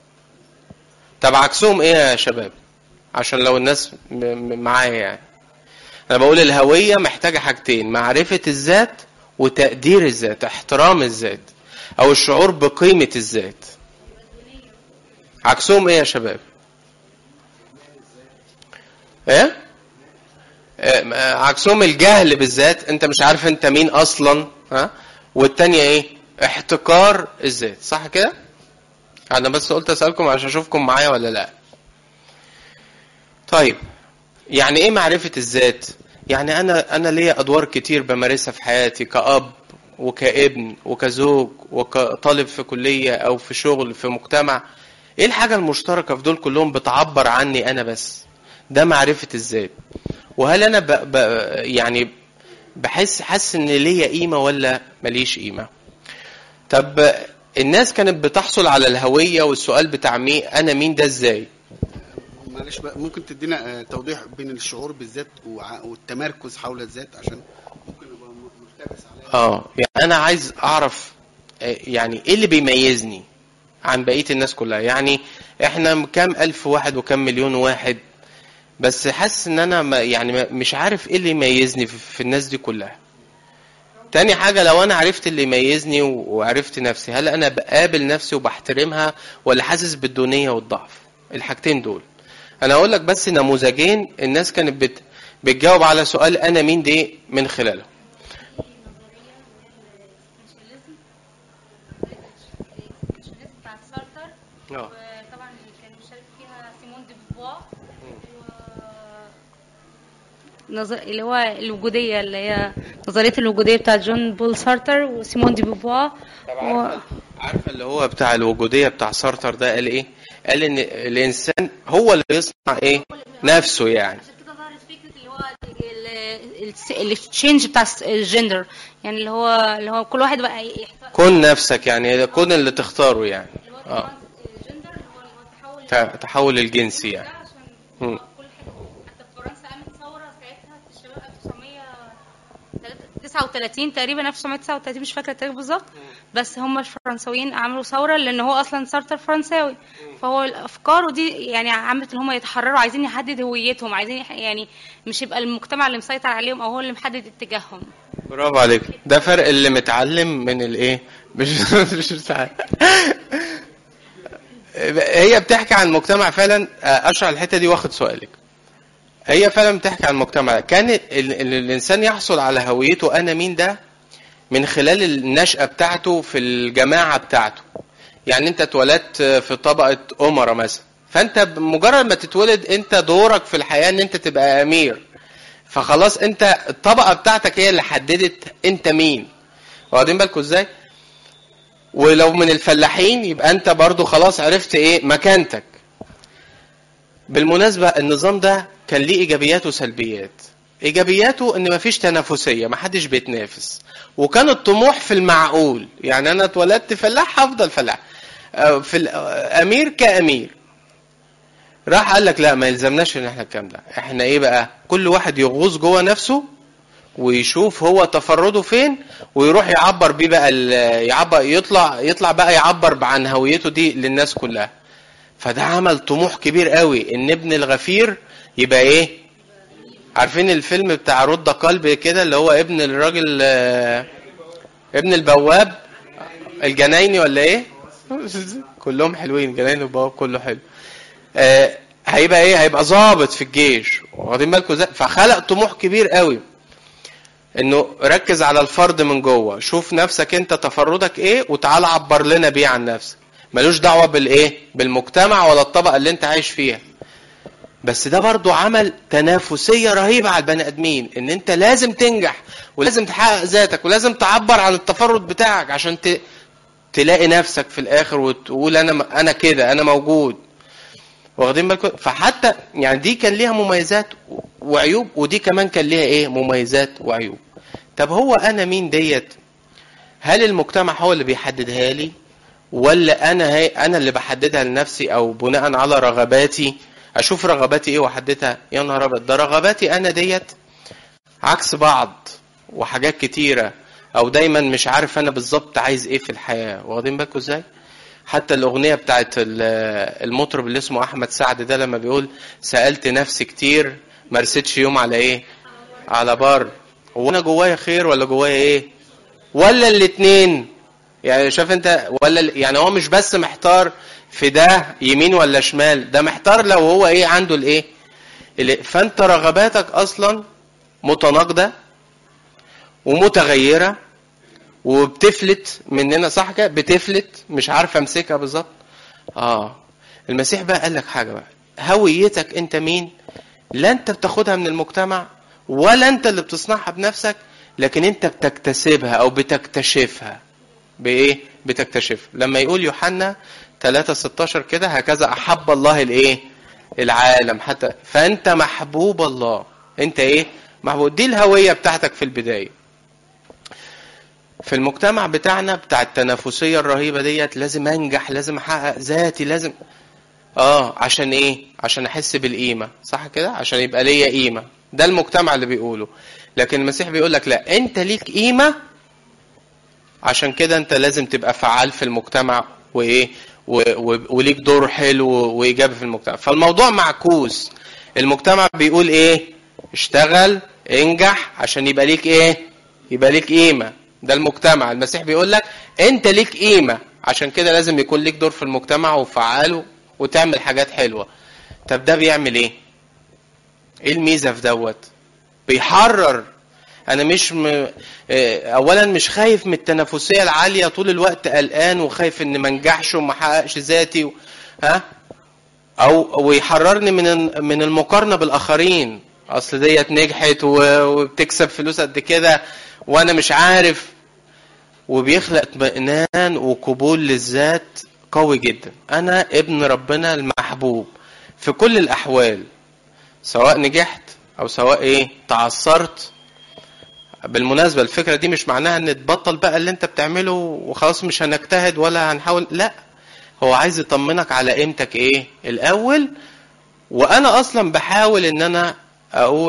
طب عكسهم إيه يا شباب عشان لو الناس م- م- معايا يعني أنا بقول الهوية محتاجة حاجتين معرفة الذات وتقدير الذات احترام الذات او الشعور بقيمة الذات عكسهم ايه يا شباب ايه آه، عكسهم الجهل بالذات انت مش عارف انت مين اصلا ها والتانية ايه احتقار الذات صح كده انا بس قلت اسالكم عشان اشوفكم معايا ولا لا طيب يعني ايه معرفة الذات يعني انا انا ليا ادوار كتير بمارسها في حياتي كأب وكابن وكزوج وكطالب في كلية او في شغل في مجتمع ايه الحاجة المشتركة في دول كلهم بتعبر عني انا بس ده معرفة الذات وهل انا ب... ب... يعني بحس حاسس ان ليا قيمة ولا ماليش قيمة طب الناس كانت بتحصل على الهوية والسؤال بتاع مين انا مين ده ازاي معلش بقى ممكن تدينا آه، توضيح بين الشعور بالذات وع- والتمركز حول الذات عشان ممكن يبقى م- ملتبس عليها اه يعني انا عايز اعرف آه، يعني ايه اللي بيميزني عن بقيه الناس كلها يعني احنا كام الف واحد وكام مليون واحد بس حاسس ان انا ما يعني ما- مش عارف ايه اللي يميزني في, في الناس دي كلها تاني حاجة لو أنا عرفت اللي يميزني و- وعرفت نفسي هل أنا بقابل نفسي وبحترمها ولا حاسس بالدونية والضعف الحاجتين دول أنا أقول لك بس نموذجين الناس كانت بت بتجاوب على سؤال أنا مين دي من خلالهم بتاعت سارتر اه وطبعا اللي كان مشارك فيها سيمون دي بوفوار نظر اللي هو الوجودية اللي هي نظرية الوجودية بتاعت جون بول سارتر وسيمون دي بوفوار و... عارفه اللي هو بتاع الوجوديه بتاع سارتر ده قال ايه؟ قال ان الانسان هو اللي بيصنع ايه؟ نفسه يعني عشان كده ظهرت فكرة اللي هو التشينج بتاع الجندر يعني اللي هو اللي هو كل واحد بقى يختار كن نفسك يعني كن اللي تختاره يعني اللي هو اه الجندر اللي هو اللي هو التحول ت- تحول الجنسي ده يعني عشان مم. كل حاجة حتى في فرنسا قامت ثورة ساعتها في الشباب 1939 تقريبا 1939 مش فاكره التاريخ بالظبط بس هم الفرنساويين عملوا ثوره لان هو اصلا سارتر فرنساوي فهو الافكار ودي يعني عملت ان هم يتحرروا عايزين يحدد هويتهم عايزين يح- يعني مش يبقى المجتمع اللي مسيطر عليهم او هو اللي محدد اتجاههم برافو عليك ده فرق اللي متعلم من الايه مش مش بتاع هي بتحكي عن مجتمع فعلا اشرح الحته دي واخد سؤالك هي فعلا بتحكي عن مجتمع كان ال- ال- الانسان يحصل على هويته انا مين ده من خلال النشأة بتاعته في الجماعة بتاعته يعني انت اتولدت في طبقة أمرة مثلا فانت بمجرد ما تتولد انت دورك في الحياة ان انت تبقى امير فخلاص انت الطبقة بتاعتك هي اللي حددت انت مين واخدين بالكم ازاي ولو من الفلاحين يبقى انت برضو خلاص عرفت ايه مكانتك بالمناسبة النظام ده كان ليه ايجابيات وسلبيات ايجابياته ان مفيش تنافسية محدش بيتنافس وكان الطموح في المعقول يعني انا اتولدت فلاح هفضل فلاح اه، في ال- اه، امير كامير راح قال لك لا ما يلزمناش ان احنا الكلام ده احنا ايه بقى كل واحد يغوص جوه نفسه ويشوف هو تفرده فين ويروح يعبر بيه بقى ال- يعبر يطلع يطلع بقى يعبر عن هويته دي للناس كلها فده عمل طموح كبير قوي ان ابن الغفير يبقى ايه عارفين الفيلم بتاع رد قلب كده اللي هو ابن الراجل آه، ابن البواب الجنايني ولا ايه كلهم حلوين جنايني وبواب كله حلو آه، هيبقى ايه هيبقى ظابط في الجيش واخدين بالكم ازاي فخلق طموح كبير قوي انه ركز على الفرد من جوه شوف نفسك انت تفردك ايه وتعال عبر لنا بيه عن نفسك ملوش دعوه بالايه بالمجتمع ولا الطبقه اللي انت عايش فيها بس ده برضو عمل تنافسية رهيبة على البني آدمين إن أنت لازم تنجح ولازم تحقق ذاتك ولازم تعبر عن التفرد بتاعك عشان ت... تلاقي نفسك في الآخر وتقول أنا أنا كده أنا موجود واخدين بالكم فحتى يعني دي كان ليها مميزات وعيوب ودي كمان كان ليها إيه مميزات وعيوب طب هو أنا مين ديت هل المجتمع هو اللي بيحددها لي ولا انا هي انا اللي بحددها لنفسي او بناء على رغباتي اشوف رغباتي ايه واحددها يا نهار ابيض ده رغباتي انا ديت عكس بعض وحاجات كتيره او دايما مش عارف انا بالظبط عايز ايه في الحياه واخدين بالكم ازاي حتى الاغنيه بتاعت ال- المطرب اللي اسمه احمد سعد ده لما بيقول سالت نفسي كتير ما رستش يوم على ايه على بر هو انا جوايا خير ولا جوايا ايه ولا الاتنين يعني شايف انت ولا ال- يعني هو مش بس محتار في ده يمين ولا شمال ده محتار لو هو ايه عنده الايه اللي- فانت رغباتك اصلا متناقضه ومتغيره وبتفلت مننا صح كده بتفلت مش عارف امسكها بالظبط اه المسيح بقى قال لك حاجه بقى هويتك انت مين لا انت بتاخدها من المجتمع ولا انت اللي بتصنعها بنفسك لكن انت بتكتسبها او بتكتشفها بايه بتكتشف لما يقول يوحنا 3 16 كده هكذا احب الله الايه العالم حتى فانت محبوب الله انت ايه محبوب دي الهويه بتاعتك في البدايه في المجتمع بتاعنا بتاع التنافسيه الرهيبه ديت لازم انجح لازم احقق ذاتي لازم اه عشان ايه عشان احس بالقيمه صح كده عشان يبقى ليا قيمه ده المجتمع اللي بيقوله لكن المسيح بيقول لك لا انت ليك قيمه عشان كده انت لازم تبقى فعال في المجتمع وايه و- و- وليك دور حلو وايجابي في المجتمع فالموضوع معكوس المجتمع بيقول ايه اشتغل انجح عشان يبقى ليك ايه يبقى ليك قيمه ده المجتمع المسيح بيقول لك انت ليك قيمه عشان كده لازم يكون ليك دور في المجتمع وفعال وتعمل حاجات حلوه طب ده بيعمل ايه ايه الميزه في دوت بيحرر انا مش م... آه، اولا مش خايف من التنافسيه العاليه طول الوقت قلقان وخايف ان ما انجحش وما احققش ذاتي و... ها او ويحررني من ال- من المقارنه بالاخرين اصل ديت نجحت و- وبتكسب فلوس قد كده وانا مش عارف وبيخلق اطمئنان وقبول للذات قوي جدا انا ابن ربنا المحبوب في كل الاحوال سواء نجحت او سواء ايه تعثرت بالمناسبه الفكره دي مش معناها ان تبطل بقى اللي انت بتعمله وخلاص مش هنجتهد ولا هنحاول لا هو عايز يطمنك على قيمتك ايه الاول وانا اصلا بحاول ان انا اقول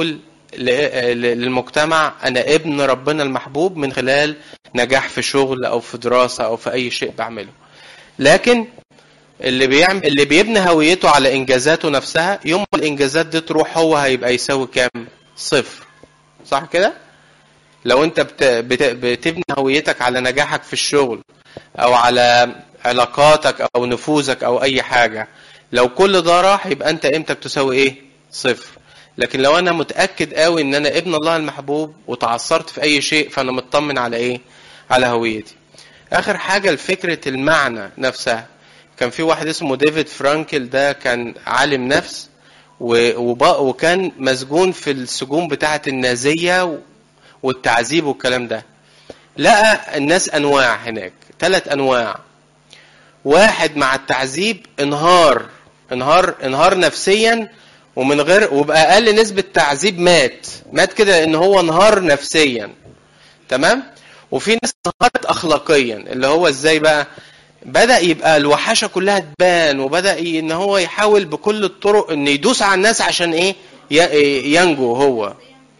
ل- ل- للمجتمع انا ابن ربنا المحبوب من خلال نجاح في شغل او في دراسه او في اي شيء بعمله لكن اللي بيعمل اللي بيبني هويته على انجازاته نفسها يوم ما الانجازات دي تروح هو هيبقى يساوي كام صفر صح كده لو انت بت... بت... بتبني هويتك على نجاحك في الشغل او على علاقاتك او نفوذك او اي حاجه لو كل ده راح يبقى انت قيمتك تساوي ايه صفر لكن لو انا متاكد قوي ان انا ابن الله المحبوب وتعثرت في اي شيء فانا مطمن على ايه على هويتي اخر حاجه لفكره المعنى نفسها كان في واحد اسمه ديفيد فرانكل ده كان عالم نفس و- وب- وكان مسجون في السجون بتاعه النازيه والتعذيب والكلام ده لقى الناس انواع هناك ثلاث انواع واحد مع التعذيب انهار انهار انهار نفسيا ومن غير وباقل نسبه تعذيب مات مات كده لان هو انهار نفسيا تمام وفي ناس انهارت اخلاقيا اللي هو ازاي بقى بدا يبقى الوحشه كلها تبان وبدا ي- ان هو يحاول بكل الطرق ان يدوس على الناس عشان ايه ي- ينجو هو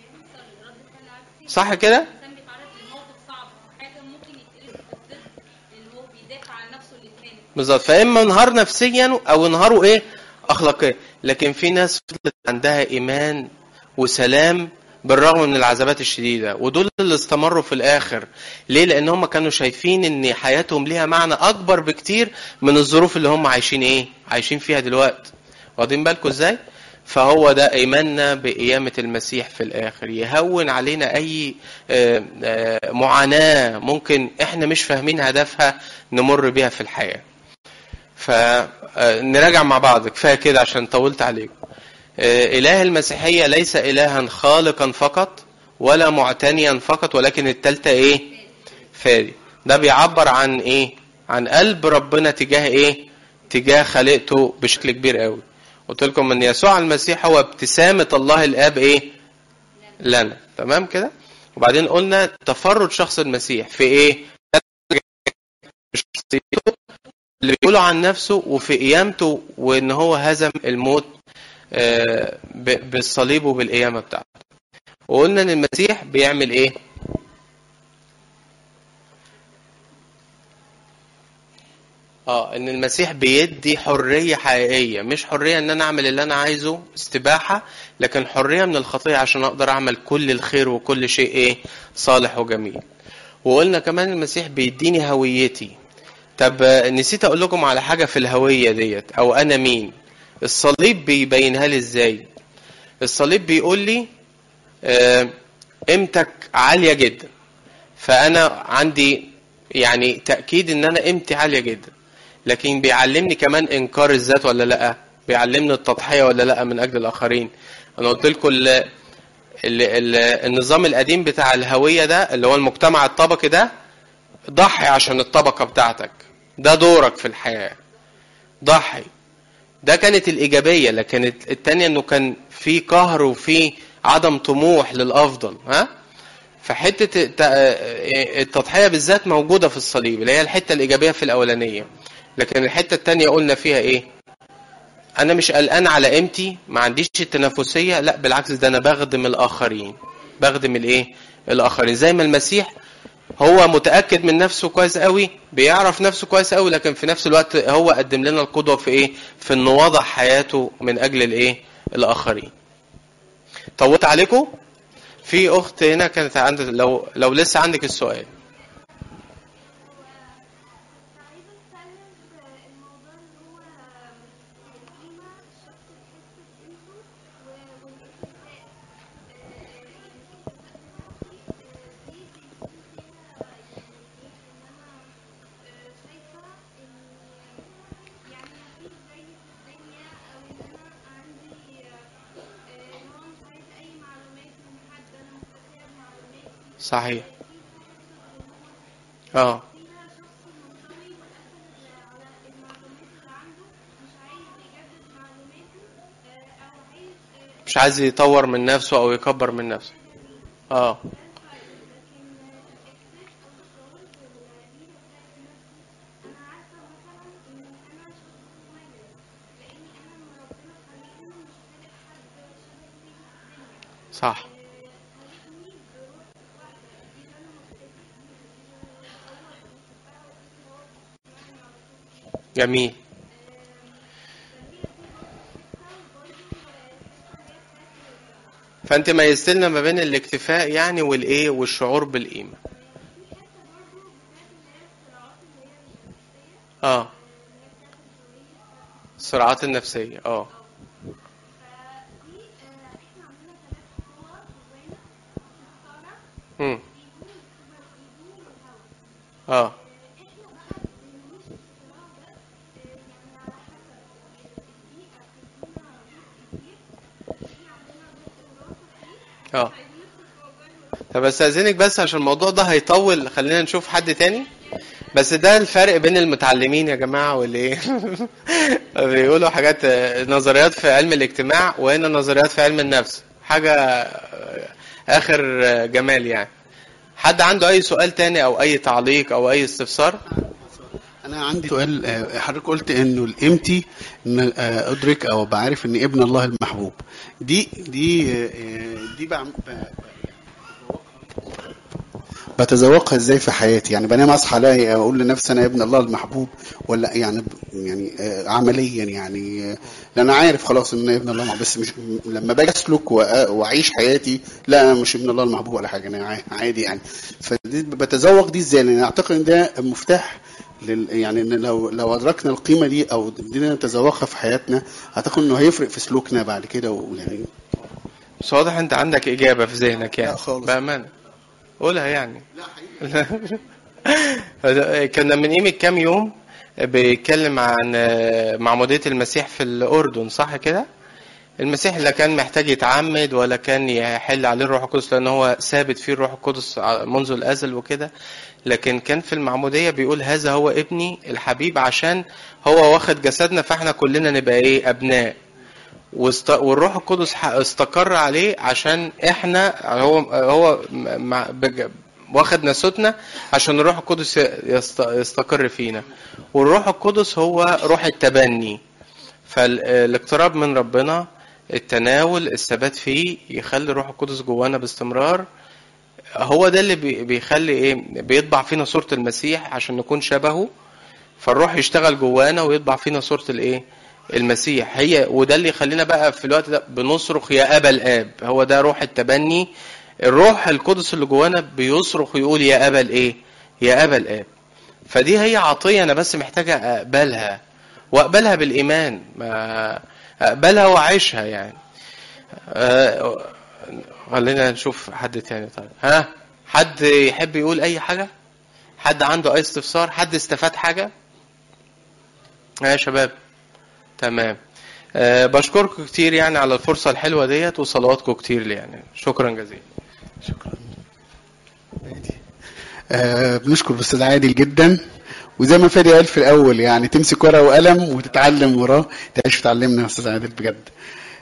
صح كده الانسان بيتعرض لموقف صعب او حاجه ممكن يتقلب ضد اللي هو بيدافع عن نفسه اللي اتهان بالظبط فاما انهار نفسيا او انهاروا ايه اخلاقيا لكن في ناس فضلت عندها ايمان وسلام بالرغم من العذابات الشديده ودول اللي استمروا في الاخر ليه لان هم كانوا شايفين ان حياتهم ليها معنى اكبر بكتير من الظروف اللي هم عايشين ايه عايشين فيها دلوقتي واخدين بالكم ازاي فهو ده ايماننا بقيامه المسيح في الاخر يهون علينا اي آه، آه، معاناه ممكن احنا مش فاهمين هدفها نمر بيها في الحياه فنراجع مع بعض كفايه كده عشان طولت عليكم آه، اله المسيحيه ليس الها خالقا فقط ولا معتنيا فقط ولكن التالتة ايه فادي ده بيعبر عن ايه عن قلب ربنا تجاه ايه تجاه خليقته بشكل كبير قوي قلت لكم ان يسوع المسيح هو ابتسامه الله الاب ايه لنا تمام كده وبعدين قلنا تفرد شخص المسيح في ايه شخصيته اللي بيقوله عن نفسه وفي قيامته وان هو هزم الموت آه، ب- بالصليب وبالقيامه بتاعته وقلنا ان المسيح بيعمل ايه اه ان المسيح بيدي حريه حقيقيه مش حريه ان انا اعمل اللي انا عايزه استباحه لكن حريه من الخطيه عشان اقدر اعمل كل الخير وكل شيء ايه صالح وجميل وقلنا كمان المسيح بيديني هويتي طب آه، نسيت اقول لكم على حاجه في الهويه ديت او انا مين الصليب بيبينها لي ازاي الصليب بيقول لي آه، قيمتك عاليه جدا فانا عندي يعني تاكيد ان انا قيمتي عاليه جدا لكن بيعلمني كمان انكار الذات ولا لا بيعلمني التضحيه ولا لا من اجل الاخرين انا قلت لكم ال- ال- ال- النظام القديم بتاع الهويه ده اللي هو المجتمع الطبقي ده ضحي عشان الطبقه بتاعتك ده دورك في الحياه ضحي ده كانت الإيجابية لكن التانية إنه كان في قهر وفي عدم طموح للأفضل ها فحتة الت- التضحية بالذات موجودة في الصليب اللي هي الحتة الإيجابية في الأولانية لكن الحتة التانية قلنا فيها إيه أنا مش قلقان على قيمتي ما عنديش التنافسية لا بالعكس ده أنا بخدم الآخرين بخدم الإيه الآخرين زي ما المسيح هو متاكد من نفسه كويس قوي بيعرف نفسه كويس قوي لكن في نفس الوقت هو قدم لنا القدوه في ايه في انه وضع حياته من اجل الايه الاخرين طولت عليكم في اخت هنا كانت عندك لو لو لسه عندك السؤال عايزة أتكلم في الموضوع اللي هو القيمة الشخص يحس بقيمته و- والاكتفاء آه، يعني دي بيكون فيها يعني إيه إن أنا آه، شايفة إن يعني مفيش زي في الدنيا أو إن أنا عندي آه، آه، إن هو مش عايزة أي معلومات من حد أنا مستفيدة بمعلوماتي صحيح اه فيها شخص منطوي وقافل على المعلومات اللي عنده مش عايز يجدد معلوماته آه، او عايز آه، مش عايز يطور من نفسه او يكبر من نفسه اه لكن الاحساس او الشعور بالغيره بتاعت نفسي انا عارفه مثلا ان انا شخص مميز لاني انا لما ربنا خلقني مش خالق حد شبه لي في الدنيا صح آه، جميل فانت ميزت لنا ما بين الاكتفاء يعني والايه والشعور بالقيمه اه الصراعات النفسيه اه امم اه اه طب استاذنك بس عشان الموضوع ده هيطول خلينا نشوف حد تاني بس ده الفرق بين المتعلمين يا جماعه واللي ايه بيقولوا حاجات آه، نظريات في علم الاجتماع وهنا نظريات في علم النفس حاجه آه، اخر آه، جمال يعني حد عنده اي سؤال تاني او اي تعليق او اي استفسار انا عندي سؤال آه، حضرتك قلت انه الامتي ان آه، ادرك او بعرف ان ابن الله المحبوب دي دي آه، دي بعم- ب- بتذوقها ازاي في حياتي يعني بنام اصحى الاقي اقول لنفسي انا ابن الله المحبوب ولا يعني يعني آه، عمليا يعني آه، لان انا عارف خلاص ان أنا ابن الله المحبوب بس مش لما باجي اسلك وأ- واعيش حياتي لا انا مش ابن الله المحبوب ولا حاجه انا عا- عادي يعني فدي بتذوق دي ازاي لان اعتقد ان ده مفتاح لل يعني ان لو لو ادركنا القيمه دي او بدينا نتذوقها في حياتنا اعتقد انه هيفرق في سلوكنا بعد كده ويعني بس واضح انت عندك اجابه في ذهنك يعني لا خالص. بامانه قولها يعني كنا من قيمة كام يوم بيتكلم عن معمودية المسيح في الأردن صح كده؟ المسيح لا كان محتاج يتعمد ولا كان يحل عليه الروح القدس لأن هو ثابت فيه الروح القدس منذ الأزل وكده لكن كان في المعمودية بيقول هذا هو ابني الحبيب عشان هو واخد جسدنا فاحنا كلنا نبقى ايه أبناء واست... والروح القدس ح- استقر عليه عشان احنا هو هو مع... بج... واخد نسوتنا عشان الروح القدس يست... يستقر فينا والروح القدس هو روح التبني فالاقتراب من ربنا التناول الثبات فيه يخلي الروح القدس جوانا باستمرار هو ده اللي بي- بيخلي ايه بيطبع فينا صورة المسيح عشان نكون شبهه فالروح يشتغل جوانا ويطبع فينا صورة الايه المسيح هي وده اللي يخلينا بقى في الوقت ده بنصرخ يا ابا الاب هو ده روح التبني الروح القدس اللي جوانا بيصرخ ويقول يا ابا الايه يا ابا الاب فدي هي عطية انا بس محتاجة اقبلها واقبلها بالايمان ما اقبلها واعيشها يعني آه، خلينا نشوف حد تاني طيب ها حد يحب يقول اي حاجة حد عنده اي استفسار حد استفاد حاجة ها يا شباب تمام أه بشكركم كتير يعني على الفرصة الحلوة ديت وصلواتكم كتير لي يعني شكرا جزيلا آه بنشكر الاستاذ عادل جدا وزي ما فادي قال في الاول يعني تمسك ورقه وقلم وتتعلم وراه تعيش وتعلمنا يا استاذ عادل بجد